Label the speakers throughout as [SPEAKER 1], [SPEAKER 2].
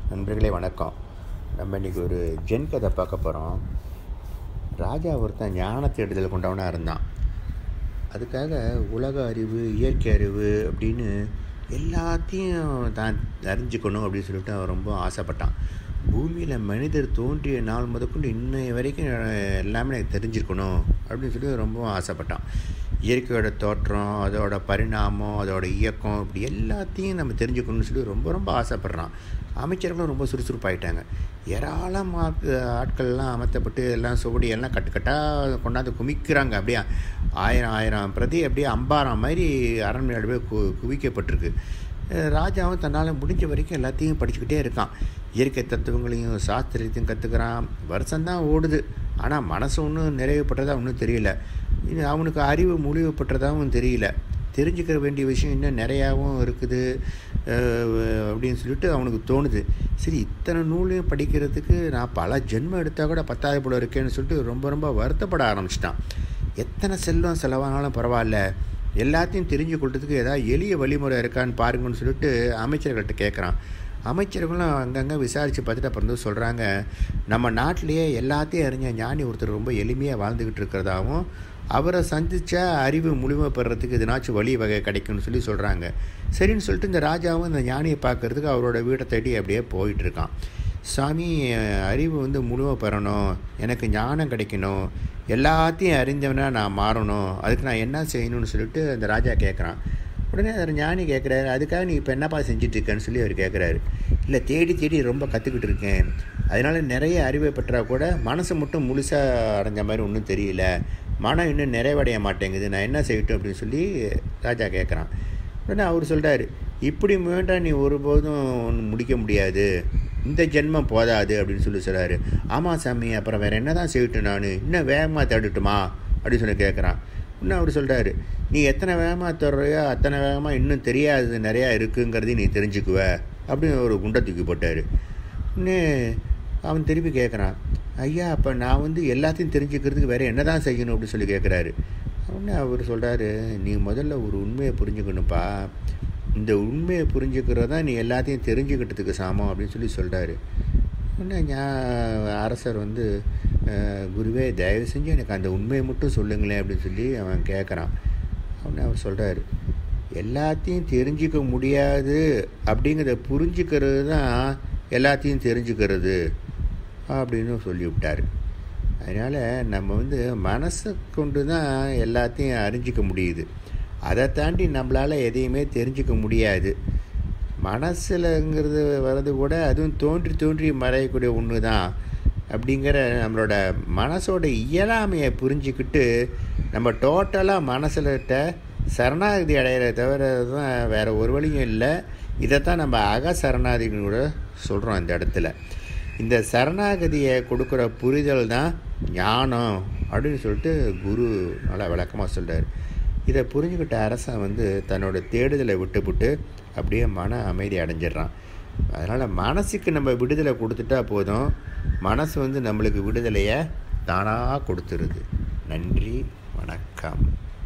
[SPEAKER 1] நண்பர்களே வணக்கம் நம்ம இன்றைக்கி ஒரு ஜென் கதை பார்க்க போகிறோம் ராஜா ஒருத்தன் ஞான தேடுதல் கொண்டவனாக இருந்தான் அதுக்காக உலக அறிவு இயற்கை அறிவு அப்படின்னு எல்லாத்தையும் தான் அறிஞ்சிக்கணும் அப்படின்னு சொல்லிட்டு அவன் ரொம்ப ஆசைப்பட்டான் பூமியில் மனிதர் தோன்றிய நாள் முதற்கொண்டு இன்னைய வரைக்கும் எல்லாமே எனக்கு தெரிஞ்சிருக்கணும் அப்படின்னு சொல்லி ரொம்ப ஆசைப்பட்டான் இயற்கையோட தோற்றம் அதோட பரிணாமம் அதோட இயக்கம் இப்படி எல்லாத்தையும் நம்ம தெரிஞ்சுக்கணும்னு சொல்லி ரொம்ப ரொம்ப ஆசைப்பட்றான் அமைச்சர்களும் ரொம்ப சுறுசுறுப்பாயிட்டாங்க ஏராளமாக ஆட்கள்லாம் அமர்த்தப்பட்டு எல்லாம் சுவடி எல்லாம் கட்டுக்கட்டாக கொண்டாந்து குமிக்கிறாங்க அப்படியே ஆயிரம் ஆயிரம் பிரதி அப்படியே அம்பாரம் மாதிரி அரண்மனையோட போய் கு குவிக்கப்பட்டிருக்கு ராஜாவும் தன்னால் முடிஞ்ச வரைக்கும் எல்லாத்தையும் படிச்சுக்கிட்டே இருக்கான் இயற்கை தத்துவங்களையும் சாஸ்திரத்தையும் கற்றுக்கிறான் வருஷம்தான் ஓடுது ஆனால் மனசு ஒன்றும் நிறைவுப்பட்டதாக ஒன்றும் தெரியல அவனுக்கு அறிவு முழிவுப்பட்டதாகவும் தெரியல தெரிஞ்சுக்கிற வேண்டிய விஷயம் இன்னும் நிறையாவும் இருக்குது அப்படின்னு சொல்லிட்டு அவனுக்கு தோணுது சரி இத்தனை நூலையும் படிக்கிறதுக்கு நான் பல ஜென்மம் எடுத்தால் கூட பத்தாவது போல இருக்கேன்னு சொல்லிட்டு ரொம்ப ரொம்ப வருத்தப்பட ஆரம்பிச்சிட்டான் எத்தனை செல்வம் செலவானாலும் பரவாயில்ல எல்லாத்தையும் தெரிஞ்சு கொள்றதுக்கு ஏதாவது எளிய வழிமுறை இருக்கான்னு பாருங்கன்னு சொல்லிட்டு அமைச்சர்கள்ட்ட கேட்குறான் அமைச்சர்களும் அங்கங்கே விசாரித்து பார்த்துட்டு அப்புறம் வந்து சொல்கிறாங்க நம்ம நாட்டிலேயே எல்லாத்தையும் அறிஞ்ச ஞானி ஒருத்தர் ரொம்ப எளிமையாக வாழ்ந்துக்கிட்டு இருக்கிறதாகவும் அவரை சந்தித்தா அறிவு முழுமை பெறத்துக்கு எதுனாச்சும் வழி வகை கிடைக்கும்னு சொல்லி சொல்கிறாங்க சரின்னு சொல்லிட்டு இந்த ராஜாவும் இந்த ஞானியை பார்க்குறதுக்கு அவரோட வீட்டை தேடி அப்படியே போயிட்டுருக்கான் சாமி அறிவு வந்து முழுமை பெறணும் எனக்கு ஞானம் கிடைக்கணும் எல்லாத்தையும் அறிந்தவனாக நான் மாறணும் அதுக்கு நான் என்ன செய்யணும்னு சொல்லிட்டு அந்த ராஜா கேட்குறான் உடனே அதில் ஞானி கேட்குறாரு அதுக்காக நீ இப்போ என்னப்பா செஞ்சிட்ருக்கேன்னு சொல்லி அவர் கேட்குறாரு இல்லை தேடி தேடி ரொம்ப கற்றுக்கிட்டு இருக்கேன் அதனால் நிறைய அறிவை பெற்றால் கூட மனசு மட்டும் முழுசாக அடைஞ்ச மாதிரி ஒன்றும் தெரியல மனம் இன்னும் நிறைவடைய மாட்டேங்குது நான் என்ன செய்யட்டும் அப்படின்னு சொல்லி ராஜா கேட்குறான் உடனே அவர் சொல்கிறார் இப்படி முயன்றால் நீ ஒருபோதும் முடிக்க முடியாது இந்த ஜென்மம் போதாது அப்படின்னு சொல்லி சொல்கிறாரு ஆமாம் சாமி அப்புறம் வேறு என்ன தான் செய்யட்டும் நான் இன்னும் வேகமாக தேடட்டுமா அப்படின்னு சொல்லி கேட்குறான் இன்னும் அவர் சொல்கிறாரு நீ எத்தனை வேகமாக தர்றையோ அத்தனை வேகமாக இன்னும் தெரியாதது நிறையா இருக்குங்கிறதையும் நீ தெரிஞ்சுக்குவ அப்படின்னு ஒரு குண்டை தூக்கி போட்டார் இன்னும் அவன் திருப்பி கேட்குறான் ஐயா அப்போ நான் வந்து எல்லாத்தையும் தெரிஞ்சுக்கிறதுக்கு வேறு என்ன தான் செய்யணும் அப்படின்னு சொல்லி கேட்குறாரு உடனே அவர் சொல்கிறாரு நீ முதல்ல ஒரு உண்மையை புரிஞ்சுக்கணுப்பா இந்த உண்மையை புரிஞ்சுக்கிறது தான் நீ எல்லாத்தையும் தெரிஞ்சுக்கிட்டதுக்கு சாமம் அப்படின்னு சொல்லி சொல்கிறாரு உடனே நான் அரசர் வந்து குருவே தயவு செஞ்சு எனக்கு அந்த உண்மையை மட்டும் சொல்லுங்களேன் அப்படின்னு சொல்லி அவன் கேட்குறான் உடனே அவர் சொல்கிறாரு எல்லாத்தையும் தெரிஞ்சிக்க முடியாது அப்படிங்கிறத புரிஞ்சுக்கிறது தான் எல்லாத்தையும் தெரிஞ்சுக்கிறது அப்படின்னு சொல்லிவிட்டார் அதனால் நம்ம வந்து மனசை கொண்டு தான் எல்லாத்தையும் அறிஞ்சிக்க முடியுது அதை தாண்டி நம்மளால் எதையுமே தெரிஞ்சிக்க முடியாது மனசில்ங்கிறது வர்றது கூட அதுவும் தோன்றி தோன்றி மறையக்கூடிய ஒன்று தான் அப்படிங்கிற நம்மளோட மனசோட இயலாமையை புரிஞ்சுக்கிட்டு நம்ம டோட்டலாக மனசில்கிட்ட சரணாகதி அடையிற தவிர தான் வேறு ஒரு வழியும் இல்லை இதைத்தான் நம்ம அக சரணாகதின்னு கூட சொல்கிறோம் இந்த இடத்துல இந்த சரணாகதியை கொடுக்குற புரிதல் தான் ஞானம் அப்படின்னு சொல்லிட்டு குரு நல்லா விளக்கமாக சொல்கிறார் இதை புரிஞ்சுக்கிட்ட அரசன் வந்து தன்னோட தேடுதலை விட்டுவிட்டு அப்படியே மன அமைதி அடைஞ்சிடுறான் அதனால் மனசுக்கு நம்ம விடுதலை கொடுத்துட்டா போதும் மனசு வந்து நம்மளுக்கு விடுதலையை தானாக கொடுத்துருது நன்றி வணக்கம்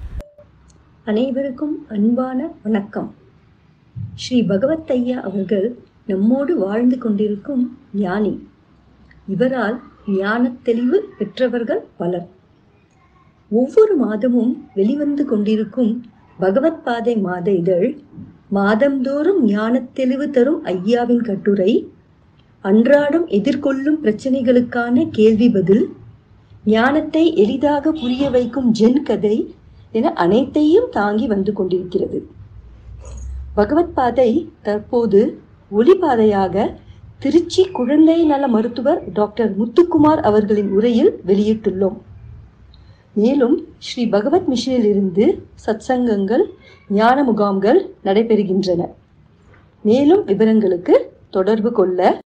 [SPEAKER 2] அனைவருக்கும் அன்பான வணக்கம் ஸ்ரீ பகவத் ஐயா அவர்கள் நம்மோடு வாழ்ந்து கொண்டிருக்கும் ஞானி இவரால் ஞான தெளிவு பெற்றவர்கள் பலர் ஒவ்வொரு மாதமும் வெளிவந்து கொண்டிருக்கும் பகவத் பாதை மாத இதழ் மாதந்தோறும் ஞான தெளிவு தரும் ஐயாவின் கட்டுரை அன்றாடம் எதிர்கொள்ளும் பிரச்சனைகளுக்கான கேள்வி பதில் ஞானத்தை எளிதாக புரிய வைக்கும் ஜென் கதை என அனைத்தையும் தாங்கி வந்து கொண்டிருக்கிறது பகவத் பாதை தற்போது ஒளிபாதையாக திருச்சி குழந்தை நல மருத்துவர் டாக்டர் முத்துக்குமார் அவர்களின் உரையில் வெளியிட்டுள்ளோம் மேலும் ஸ்ரீ பகவத் மிஷனில் இருந்து சத்சங்கங்கள் ஞான முகாம்கள் நடைபெறுகின்றன மேலும் விவரங்களுக்கு தொடர்பு கொள்ள